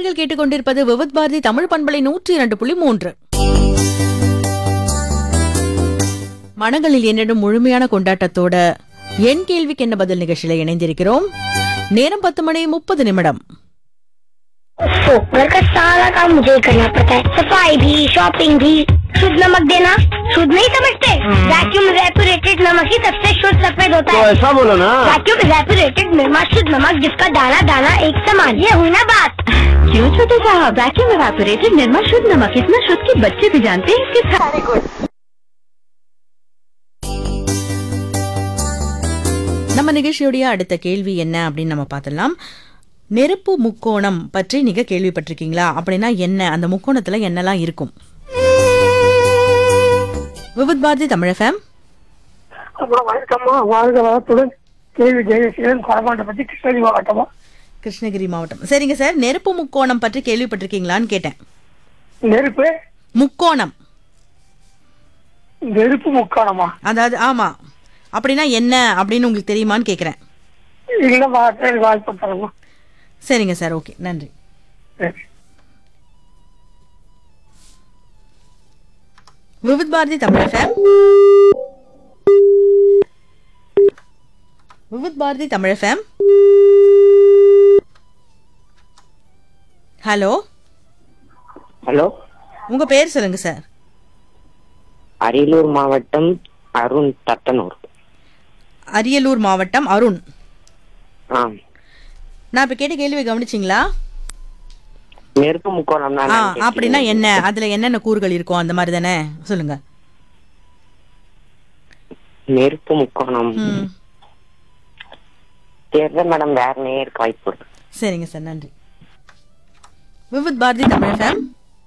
நேர்கள் கேட்டுக்கொண்டிருப்பது விவத் பாரதி தமிழ் பண்பலை நூற்றி இரண்டு புள்ளி மூன்று மனங்களில் என்னிடம் முழுமையான கொண்டாட்டத்தோட என் கேள்விக்கு என்ன பதில் நிகழ்ச்சியில இணைந்திருக்கிறோம் நேரம் பத்து மணி முப்பது நிமிடம் तो घर का सारा काम मुझे ही करना पड़ता है सफाई भी शॉपिंग भी शुद्ध नमक देना शुद्ध नहीं समझते वैक्यूम रेपोरेटेड नमक ही सबसे शुद्ध सफेद होता तो है ऐसा बोलो ना वैक्यूम रेपोरेटेड निर्मा शुद्ध नमक जिसका दाना दाना एक समान ये हुई ना बात क्यों छोटे साहब वैक्यूम एवापोरेटेड निर्मा शुद्ध नमक इतना शुद्ध कि बच्चे भी जानते हैं इसके सारे गुण நம்ம நிகழ்ச்சியுடைய அடுத்த கேள்வி என்ன அப்படின்னு நம்ம பார்த்துடலாம் நெருப்பு முக்கோணம் பற்றி நீங்க கேள்விப்பட்டிருக்கீங்களா அப்படின்னா என்ன அந்த முக்கோணத்துல என்னெல்லாம் இருக்கும் விவித் பாரதி தமிழ் எஃப்எம் அப்புறம் வணக்கம்மா வாழ்க வளத்துடன் கேள்வி ஜெயசீலன் கொடமாட்டை பத்தி கிருஷ்ணகிரி மாவட்டமா கிருஷ்ணகிரி மாவட்டம் சரிங்க சார் நெருப்பு முக்கோணம் பற்றி கேள்விப்பட்டிருக்கீங்களான்னு கேட்டேன் நெருப்பு முக்கோணம் நெருப்பு முக்காணமா அதாவது ஆமா அப்படின்னா என்ன அப்படின்னு உங்களுக்கு தெரியுமான்னு கேக்குறேன் இல்லம்மா சரி வாய்ப்பு தரமா சரிங்க சார் ஓகே நன்றி சரி Vividh Bharati Tamil FM Vividh Bharati Tamil FM hello hello உங்க பேர் சொல்லுங்க சார் அரியலூர் மாவட்டம் அருண் தட்டனூர் அரியலூர் மாவட்டம் அருண் ஆ நான் இப்ப கேட்ட கேள்வி கவனிச்சிங்களா நெருப்பு முக்கோணம் தான் ஆ நான் கேட்டேன். அப்படின்னா என்ன அதுல என்னென்ன கூறுகள் இருக்கும் அந்த மாதிரி தானே சொல்லுங்க நெருப்பு முக்கோணம் ம் தெரியல மேடம் வேற நேருக்கு வாய்ப்பு இருக்கு சரிங்க சார் நன்றி விவித் பாரதி தமிழ் எஃப்எம்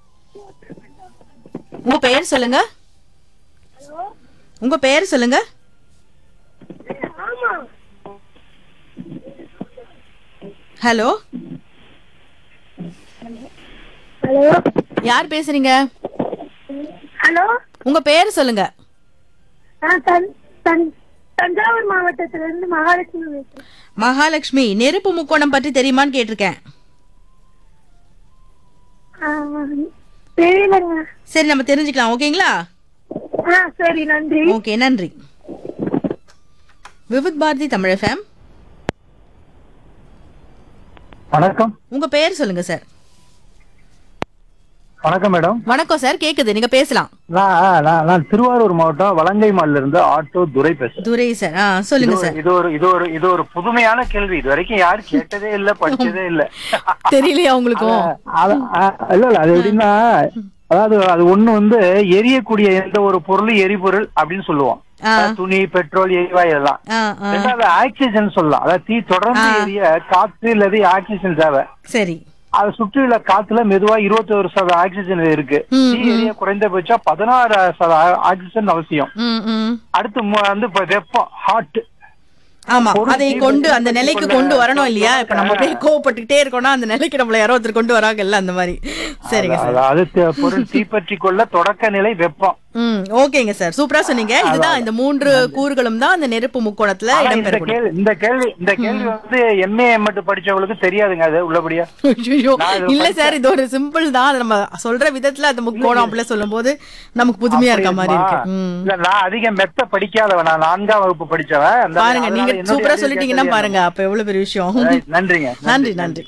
உங்க பெயர் சொல்லுங்க உங்க பெயர் சொல்லுங்க ஹலோ ஹலோ யார் பேசுறீங்க ஹலோ உங்க பெயர் சொல்லுங்க நான் தன் தன் தஞ்சாவூர் மாவட்டத்துல இருந்து மகாலட்சுமி பேசுறேன் மகாலட்சுமி நெருப்பு முக்கோணம் பற்றி தெரியுமான்னு கேட்டிருக்கேன் தெரியலங்க சரி நம்ம தெரிஞ்சுக்கலாம் ஓகேங்களா ஆ சரி நன்றி ஓகே நன்றி விவித் பாரதி தமிழ் எஃப்எம் வணக்கம் உங்க பெயர் சொல்லுங்க சார் வணக்கம் மேடம் வணக்கம் சார் கேக்குது நீங்க பேசலாம் நான் ஆ, நான் நான் திருவாரூர் மாவட்டம் வலங்கை மால்ல இருந்து ஆட்டோ துரை பேசுறேன் துரை சார் ஆ சொல்லுங்க இது சார் ஒரு- இது ஒரு இது ஒரு இது ஒரு புதுமையான கேள்வி இது வரைக்கும் யாரும் கேட்டதே இல்ல படிச்சதே இல்ல தெரியலையா உங்களுக்கும் அது- ஆ, இல்ல இல்ல அது எப்படின்னா அதாவது அது ஒண்ணு வந்து எரியக்கூடிய எந்த ஒரு பொருளும் எரிபொருள் அப்படின்னு சொல்லுவோம் ஆ. அதாவது துணி பெட்ரோல் எரிவாயு எல்லாம் ஆ, ஆ. ரெண்டாவது ஆக்சிஜன் சொல்லலாம் அதாவது தீ தொடர்ந்து ஆ. எரிய காற்று இல்லது ஆக்சிஜன் தேவை சரி அது சுற்றியுள்ள காத்துல மெதுவா இருபத்தி ஒரு சதவீத ஆக்சிஜன் இருக்கு ம், தீ எரிய குறைந்தபட்சம் பதினாறு சதவீத ஆக்சிஜன் அவசியம் ம், ம். அடுத்து மு- வந்து இப்ப வெப்பம் ஹாட் ஆமா பொருள் அதை தீ கொண்டு பற்றி அந்த நிலைக்கு கொள்ள- கொண்டு வரணும் இல்லையா இப்ப நம்ம அப்படியே கோவப்பட்டுக்கிட்டே இருக்கோம்னா அந்த நிலைக்கு நம்மள யாரோ ஒருத்தர் கொண்டு வராங்கல்ல அந்த மாதிரி சரிங்க சார் அதாவது த- பொருள் தீப்பற்றி கொள்ள தொடக்க நிலை வெப்பம் ம் ஓகேங்க சார் சூப்பரா சொன்னீங்க இதுதான் இந்த மூன்று கூறுகளும் தான் அந்த நெருப்பு முக்கோணத்துல ஆனா இந்த இடம்பெறக்கூடிய கேள்வி இந்த கேள்வி இந்த கேள்வி வந்து எம்ஏ எம்எட் படிச்சவங்களுக்கு தெரியாதுங்க அது உள்ளபடியா ஐயோ நான் இதை இல்ல சார் இது ஒரு சிம்பிள் தான் அது நம்ம சொல்ற விதத்துல அந்த முக்கோணம் அப்படிலாம் சொல்லும் போது நமக்கு புதுமையா இருக்க மாதிரி இருக்கு அப்படியா? ம். இல்ல நான் அதிகம் மெத்த படிக்காதவன் நான் நான்காம் வகுப்பு படிச்சவன் அந்த- பாருங்க அதனால நீங்க என்னுடைய சூப்பரா அறிவு சொல்லிட்டீங்கன்னா கேட்டது பாருங்க அப்ப எவ்வளவு பெரிய விஷயம் Right, நன்றிங்க நன்றி நன்றி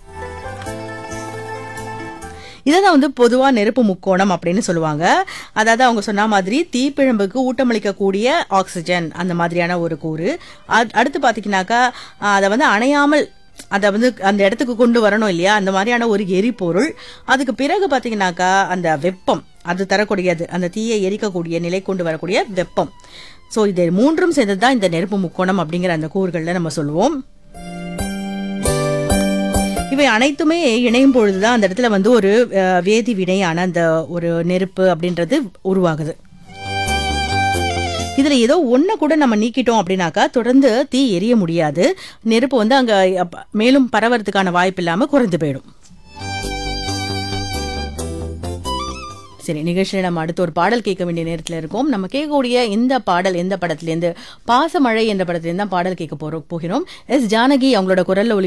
இதான் வந்து பொதுவா நெருப்பு முக்கோணம் அப்படின்னு சொல்லுவாங்க அதாவது அவங்க சொன்ன மாதிரி தீப்பிழம்புக்கு ஊட்டமளிக்கக்கூடிய ஆக்சிஜன் அந்த மாதிரியான ஒரு கூறு அத்- அடுத்து பாத்தீங்கன்னாக்கா ஆஹ், அதை வந்து அணையாமல் அதை வந்து அந்த இடத்துக்கு கொண்டு வரணும் இல்லையா அந்த மாதிரியான ஒரு எரிபொருள் அதுக்கு பிறகு பாத்தீங்கன்னாக்கா அந்த வெப்பம் அது தரக்கூடியது அந்த தீயை எரிக்கக்கூடிய நிலை கொண்டு வரக்கூடிய வெப்பம் ஸோ இது மூன்றும் சேர்ந்தது தான் இந்த நெருப்பு முக்கோணம் அப்படிங்கிற அந்த கூறுகளில் நம்ம சொல்லுவோம் இவை அனைத்துமே இணையும் பொழுதுதான் அந்த இடத்துல வந்து ஒரு அஹ், வேதி வினையான அந்த ஒரு நெருப்பு அப்படின்றது உருவாகுது இதுல ஏதோ ஒண்ண கூட நம்ம நீக்கிட்டோம் அப்படின்னாக்கா தொடர்ந்து தீ எரிய முடியாது நெருப்பு வந்து அங்க அப்ப- மேலும் பரவறதுக்கான வாய்ப்பு இல்லாம குறைந்து போயிடும் சரி நிகழ்ச்சியில் நம்ம அடுத்து ஒரு பாடல் கேட்க வேண்டிய நேரத்தில் இருக்கோம் நம்ம கேட்கக்கூடிய இந்த பாடல் எந்த படத்துலேருந்து பாசமழை என்ற படத்துலேருந்து தான் பாடல் கேட்க போறோம் போகிறோம் எஸ் ஜானகி அவங்களோட குரல்ல ஒலி